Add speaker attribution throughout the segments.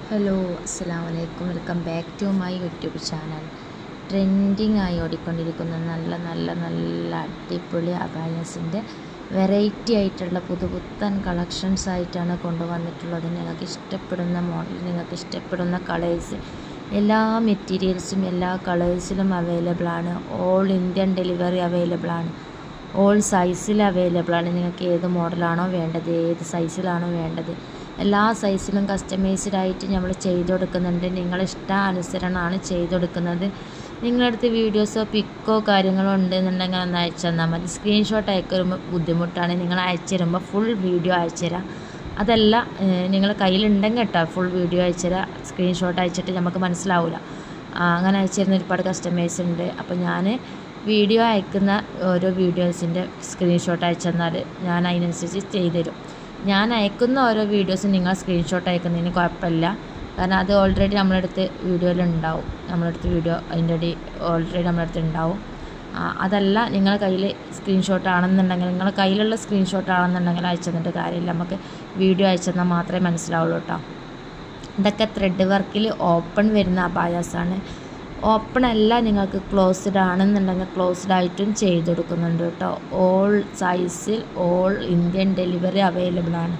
Speaker 1: hello അസ്സാം വലൈക്കും welcome back to my YouTube channel trending ആയി ഓടിക്കൊണ്ടിരിക്കുന്ന നല്ല നല്ല നല്ല അടിപൊളി അബായസിൻ്റെ വെറൈറ്റി ആയിട്ടുള്ള പുതുപുത്തൻ കളക്ഷൻസ് ആയിട്ടാണ് കൊണ്ടുവന്നിട്ടുള്ളത് നിങ്ങൾക്ക് ഇഷ്ടപ്പെടുന്ന മോഡൽ നിങ്ങൾക്ക് ഇഷ്ടപ്പെടുന്ന കളേഴ്സ് എല്ലാ മെറ്റീരിയൽസും എല്ലാ കളേഴ്സിലും അവൈലബിൾ ആണ് ഓൾ ഇന്ത്യൻ ഡെലിവറി അവൈലബിൾ ആണ് ഓൾ സൈസിൽ അവൈലബിൾ ആണ് നിങ്ങൾക്ക് ഏത് മോഡലാണോ വേണ്ടത് ഏത് സൈസിലാണോ വേണ്ടത് എല്ലാ സൈസിലും കസ്റ്റമൈസ്ഡ് ആയിട്ട് നമ്മൾ ചെയ്തു കൊടുക്കുന്നുണ്ട് നിങ്ങളെ ഇഷ്ടാനുസരണമാണ് ചെയ്തു കൊടുക്കുന്നത് നിങ്ങളടുത്ത് വീഡിയോസോ പിക്കോ കാര്യങ്ങളോ ഉണ്ടെന്നുണ്ടെങ്കിൽ ഒന്ന് അയച്ചു തന്നാൽ മതി സ്ക്രീൻഷോട്ട് അയച്ചു വരുമ്പോൾ ബുദ്ധിമുട്ടാണ് നിങ്ങൾ അയച്ചു തരുമ്പോൾ ഫുൾ വീഡിയോ അയച്ചു തരാം അതല്ല നിങ്ങൾ കയ്യിലുണ്ടെങ്കിൽ കേട്ടോ ഫുൾ വീഡിയോ അയച്ചു തരാം സ്ക്രീൻഷോട്ട് അയച്ചിട്ട് നമുക്ക് മനസ്സിലാവില്ല അങ്ങനെ അയച്ചു തരുന്ന ഒരുപാട് കസ്റ്റമേഴ്സ് ഉണ്ട് അപ്പോൾ ഞാൻ വീഡിയോ അയക്കുന്ന ഓരോ വീഡിയോസിൻ്റെ സ്ക്രീൻഷോട്ട് അയച്ചു തന്നാൽ ഞാൻ അതിനനുസരിച്ച് ചെയ്തുതരും ഞാൻ അയക്കുന്ന ഓരോ വീഡിയോസും നിങ്ങൾ സ്ക്രീൻഷോട്ട് അയക്കുന്നതിന് കുഴപ്പമില്ല കാരണം അത് ഓൾറെഡി നമ്മളടുത്ത് വീഡിയോയിലുണ്ടാവും നമ്മളടുത്ത് വീഡിയോ അതിൻ്റെ അടി ഓൾറെഡി നമ്മളടുത്ത് ഉണ്ടാവും അതല്ല നിങ്ങളുടെ കയ്യിൽ സ്ക്രീൻഷോട്ട് ആണെന്നുണ്ടെങ്കിൽ നിങ്ങളുടെ കയ്യിലുള്ള സ്ക്രീൻഷോട്ട് ആണെന്നുണ്ടെങ്കിൽ അയച്ചു തന്നിട്ട് കാര്യമില്ല നമുക്ക് വീഡിയോ അയച്ചു തന്നാൽ മാത്രമേ മനസ്സിലാവുള്ളൂ കേട്ടോ ഇതൊക്കെ ത്രെഡ് വർക്കിൽ ഓപ്പൺ വരുന്ന അബായാസാണ് ഓപ്പൺ അല്ല നിങ്ങൾക്ക് ക്ലോസ്ഡ് ആണെന്നുണ്ടെങ്കിൽ ക്ലോസ്ഡ് ആയിട്ടും ചെയ്ത് കൊടുക്കുന്നുണ്ട് കേട്ടോ ഓൾ സൈസിൽ ഓൾ ഇന്ത്യൻ ഡെലിവറി അവൈലബിൾ ആണ്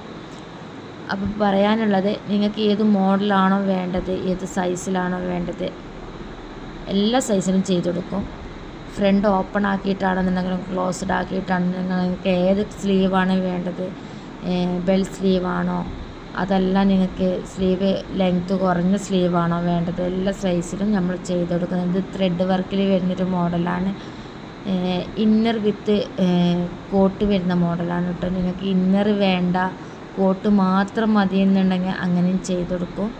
Speaker 1: അപ്പം പറയാനുള്ളത് നിങ്ങൾക്ക് ഏത് മോഡലാണോ വേണ്ടത് ഏത് സൈസിലാണോ വേണ്ടത് എല്ലാ സൈസിലും ചെയ്ത് കൊടുക്കും ഫ്രണ്ട് ഓപ്പൺ ആക്കിയിട്ടാണെന്നുണ്ടെങ്കിലും ക്ലോസ്ഡ് ആക്കിയിട്ടാണെന്നുണ്ടെങ്കിൽ നിങ്ങൾക്ക് ഏത് സ്ലീവാണ് വേണ്ടത് ബെൽ സ്ലീവാണോ അതല്ല നിങ്ങൾക്ക് സ്ലീവ് ലെങ്ത്ത് കുറഞ്ഞ സ്ലീവാണോ വേണ്ടത് എല്ലാ സൈസിലും നമ്മൾ ചെയ്ത് കൊടുക്കുന്നത് ത്രെഡ് വർക്കിൽ വരുന്നൊരു മോഡലാണ് ഇന്നർ വിത്ത് കോട്ട് വരുന്ന മോഡലാണ് കേട്ടോ നിങ്ങൾക്ക് ഇന്നർ വേണ്ട കോട്ട് മാത്രം മതി എന്നുണ്ടെങ്കിൽ അങ്ങനെയും ചെയ്ത് കൊടുക്കും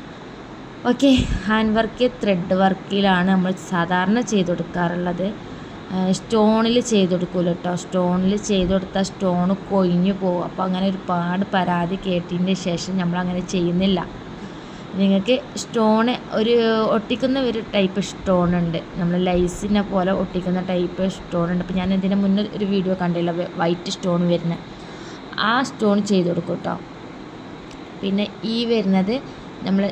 Speaker 1: ഓക്കെ ഹാൻഡ് വർക്ക് ത്രെഡ് വർക്കിലാണ് നമ്മൾ സാധാരണ ചെയ്ത് കൊടുക്കാറുള്ളത് സ്റ്റോണിൽ ചെയ്ത് കൊടുക്കൂല കേട്ടോ സ്റ്റോണിൽ ചെയ്ത് കൊടുത്താൽ സ്റ്റോൺ കൊഴിഞ്ഞു പോകും അപ്പോൾ അങ്ങനെ ഒരുപാട് പരാതി കേട്ടതിന് ശേഷം നമ്മൾ അങ്ങനെ ചെയ്യുന്നില്ല നിങ്ങൾക്ക് സ്റ്റോണ് ഒരു ഒട്ടിക്കുന്ന ഒരു ടൈപ്പ് സ്റ്റോൺ ഉണ്ട് നമ്മൾ ലൈസിനെ പോലെ ഒട്ടിക്കുന്ന ടൈപ്പ് സ്റ്റോൺ ഉണ്ട് അപ്പോൾ ഞാൻ ഇതിന് മുന്നേ ഒരു വീഡിയോ കണ്ടില്ല വൈറ്റ് സ്റ്റോൺ വരുന്നത് ആ സ്റ്റോൺ ചെയ്ത് കൊടുക്കും കേട്ടോ പിന്നെ ഈ വരുന്നത് നമ്മൾ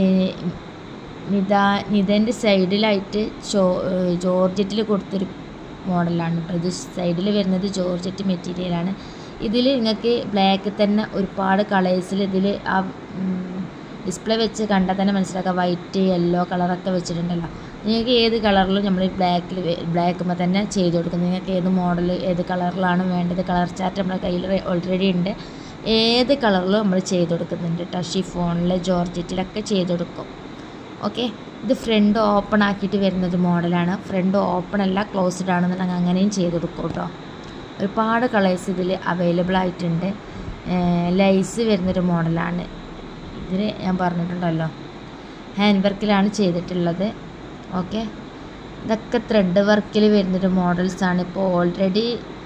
Speaker 1: നിതാ നിതൻ്റെ സൈഡിലായിട്ട് ജോ ജോർജറ്റിൽ കൊടുത്തൊരു മോഡലാണ് കേട്ടോ ഇത് സൈഡിൽ വരുന്നത് ജോർജറ്റ് മെറ്റീരിയലാണ് ഇതിൽ നിങ്ങൾക്ക് ബ്ലാക്ക് തന്നെ ഒരുപാട് കളേഴ്സിൽ ഇതിൽ ആ ഡിസ്പ്ലേ വെച്ച് കണ്ടാൽ തന്നെ മനസ്സിലാക്കാം വൈറ്റ് യെല്ലോ കളറൊക്കെ വെച്ചിട്ടുണ്ടല്ലോ നിങ്ങൾക്ക് ഏത് കളറിലും നമ്മൾ ബ്ലാക്കിൽ ബ്ലാക്കുമ്പോൾ തന്നെ ചെയ്ത് കൊടുക്കും നിങ്ങൾക്ക് ഏത് മോഡൽ ഏത് കളറിലാണ് വേണ്ടത് കളർ ചാർട്ട് നമ്മുടെ കയ്യിൽ ഓൾറെഡി ഉണ്ട് ഏത് കളറിലും നമ്മൾ ചെയ്ത് കൊടുക്കുന്നുണ്ട് കേട്ടോ ഷിഫോണിൽ ജോർജറ്റിലൊക്കെ ചെയ്ത് കൊടുക്കും ഓക്കെ ഇത് ഫ്രണ്ട് ഓപ്പൺ ആക്കിയിട്ട് വരുന്നൊരു മോഡലാണ് ഫ്രണ്ട് ഓപ്പൺ അല്ല ക്ലോസ്ഡ് ആണെന്നുണ്ടെങ്കിൽ അങ്ങനെയും ചെയ്ത് കൊടുക്കും കേട്ടോ ഒരുപാട് കളേഴ്സ് ഇതിൽ അവൈലബിൾ ആയിട്ടുണ്ട് ലൈസ് വരുന്നൊരു മോഡലാണ് ഇതിന് ഞാൻ പറഞ്ഞിട്ടുണ്ടല്ലോ ഹാൻഡ് വർക്കിലാണ് ചെയ്തിട്ടുള്ളത് ഓക്കെ ഇതൊക്കെ ത്രെഡ് വർക്കിൽ വരുന്നൊരു മോഡൽസാണ് ഇപ്പോൾ ഓൾറെഡി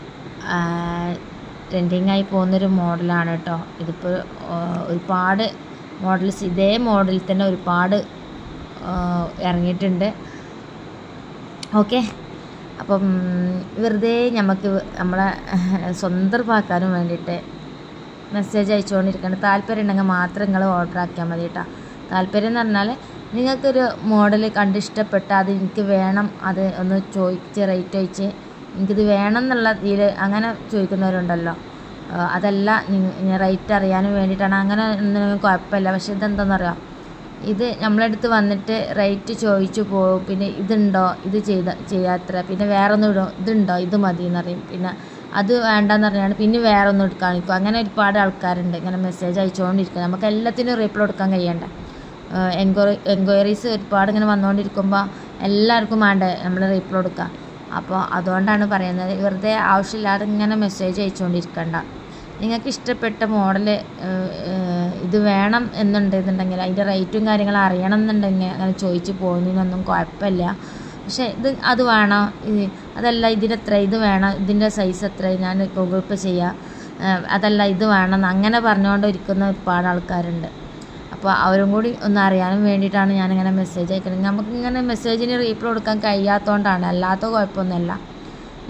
Speaker 1: ട്രെൻഡിങ് ആയി പോകുന്നൊരു മോഡലാണ് കേട്ടോ ഇതിപ്പോൾ ഒരുപാട് മോഡൽസ് ഇതേ മോഡലിൽ തന്നെ ഒരുപാട് ഇറങ്ങിയിട്ടുണ്ട് ഓക്കെ അപ്പം വെറുതെ നമുക്ക് നമ്മളെ സ്വന്തമാക്കാനും വേണ്ടിയിട്ട് മെസ്സേജ് അയച്ചുകൊണ്ടിരിക്കണം താല്പര്യം ഉണ്ടെങ്കിൽ മാത്രം നിങ്ങൾ ഓർഡർ ആക്കിയാൽ മതി കേട്ടോ താല്പര്യം എന്ന് പറഞ്ഞാൽ നിങ്ങൾക്കൊരു മോഡൽ കണ്ട് ഇഷ്ടപ്പെട്ട അത് എനിക്ക് വേണം അത് ഒന്ന് ചോദിച്ച് റേറ്റ് ചോദിച്ച് എനിക്കിത് വേണം എന്നുള്ള ഇതിൽ അങ്ങനെ ചോദിക്കുന്നവരുണ്ടല്ലോ അതല്ല ഞാൻ റേറ്റ് അറിയാനും വേണ്ടിയിട്ടാണ് അങ്ങനെ ഒന്നും കുഴപ്പമില്ല പക്ഷെ ഇതെന്താണെന്നറിയാം ഇത് നമ്മളടുത്ത് വന്നിട്ട് റേറ്റ് ചോദിച്ചു പോകും പിന്നെ ഇതുണ്ടോ ഇത് ചെയ്ത ചെയ്യാത്ര പിന്നെ വേറെ ഒന്നും ഇടും ഇതുണ്ടോ ഇത് മതി എന്നറിയും പിന്നെ അത് വേണ്ടെന്ന് പറഞ്ഞാണ് പിന്നെ വേറെ ഒന്നും കാണിക്കും അങ്ങനെ ഒരുപാട് ആൾക്കാരുണ്ട് ഇങ്ങനെ മെസ്സേജ് അയച്ചുകൊണ്ടിരിക്കുക നമുക്ക് എല്ലാത്തിനും റീപ്ലൈ കൊടുക്കാൻ കഴിയണ്ട എൻക്വയറി എൻക്വയറീസ് ഒരുപാട് ഇങ്ങനെ വന്നുകൊണ്ടിരിക്കുമ്പോൾ എല്ലാവർക്കും വേണ്ടേ നമ്മൾ റീപ്ലൈ കൊടുക്കുക അപ്പോൾ അതുകൊണ്ടാണ് പറയുന്നത് വെറുതെ ആവശ്യമില്ലാതെ ഇങ്ങനെ മെസ്സേജ് അയച്ചുകൊണ്ടിരിക്കണ്ട നിങ്ങൾക്ക് ഇഷ്ടപ്പെട്ട മോഡൽ ഇത് വേണം എന്നുണ്ടെന്നുണ്ടെങ്കിൽ അതിൻ്റെ റേറ്റും കാര്യങ്ങളും അറിയണം എന്നുണ്ടെങ്കിൽ അങ്ങനെ ചോദിച്ചു പോകുന്നതിനൊന്നും കുഴപ്പമില്ല പക്ഷേ ഇത് അത് വേണം അതല്ല ഇതിനെത്ര ഇത് വേണം ഇതിൻ്റെ സൈസ് എത്ര ഞാൻ ഗൂഗിൾ പേ ചെയ്യാം അതല്ല ഇത് വേണം അങ്ങനെ പറഞ്ഞുകൊണ്ട് ഇരിക്കുന്ന ഒരുപാട് ആൾക്കാരുണ്ട് അപ്പോൾ അവരും കൂടി ഒന്ന് അറിയാനും വേണ്ടിയിട്ടാണ് ഞാനിങ്ങനെ മെസ്സേജ് അയക്കുന്നത് നമുക്കിങ്ങനെ മെസ്സേജിന് റീപ്ലൈ കൊടുക്കാൻ കഴിയാത്തതുകൊണ്ടാണ് അല്ലാത്ത കുഴപ്പമൊന്നുമല്ല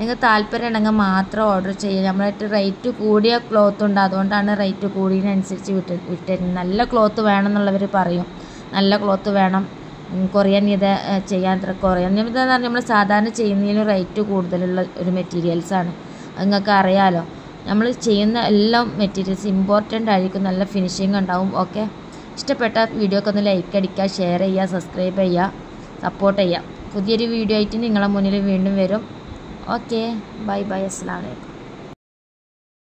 Speaker 1: നിങ്ങൾക്ക് താല്പര്യം ഉണ്ടെങ്കിൽ മാത്രം ഓർഡർ ചെയ്യുക നമ്മളായിട്ട് റേറ്റ് കൂടിയ ക്ലോത്ത് ഉണ്ട് അതുകൊണ്ടാണ് റേറ്റ് കൂടിയതിനനുസരിച്ച് വിട്ട് വിട്ടുതരുന്നത് നല്ല ക്ലോത്ത് വേണം എന്നുള്ളവർ പറയും നല്ല ക്ലോത്ത് വേണം ഉം, കൊറിയൻ ഇത് ഏ, ചെയ്യാൻ അത്ര കൊറിയൻ ഇത് എന്ന് പറഞ്ഞാൽ നമ്മൾ സാധാരണ ചെയ്യുന്നതിലും റേറ്റ് കൂടുതലുള്ള ഒരു മെറ്റീരിയൽസാണ് അത് നിങ്ങൾക്ക് അറിയാലോ നമ്മൾ ചെയ്യുന്ന എല്ലാം മെറ്റീരിയൽസ് ഇമ്പോർട്ടൻ്റ് ആയിരിക്കും നല്ല ഫിനിഷിങ് ഉണ്ടാവും ഓക്കെ ഇഷ്ടപ്പെട്ട വീഡിയോക്ക് ഒന്ന് ലൈക്ക് അടിക്കുക ഷെയർ ചെയ്യുക സബ്സ്ക്രൈബ് ചെയ്യുക സപ്പോർട്ട് ചെയ്യുക പുതിയൊരു വീഡിയോ ആയിട്ട് നിങ്ങളെ മുന്നിൽ വീണ്ടും വരും ഓക്കെ ബൈ ബൈ അസ്സാം വലൈക്കും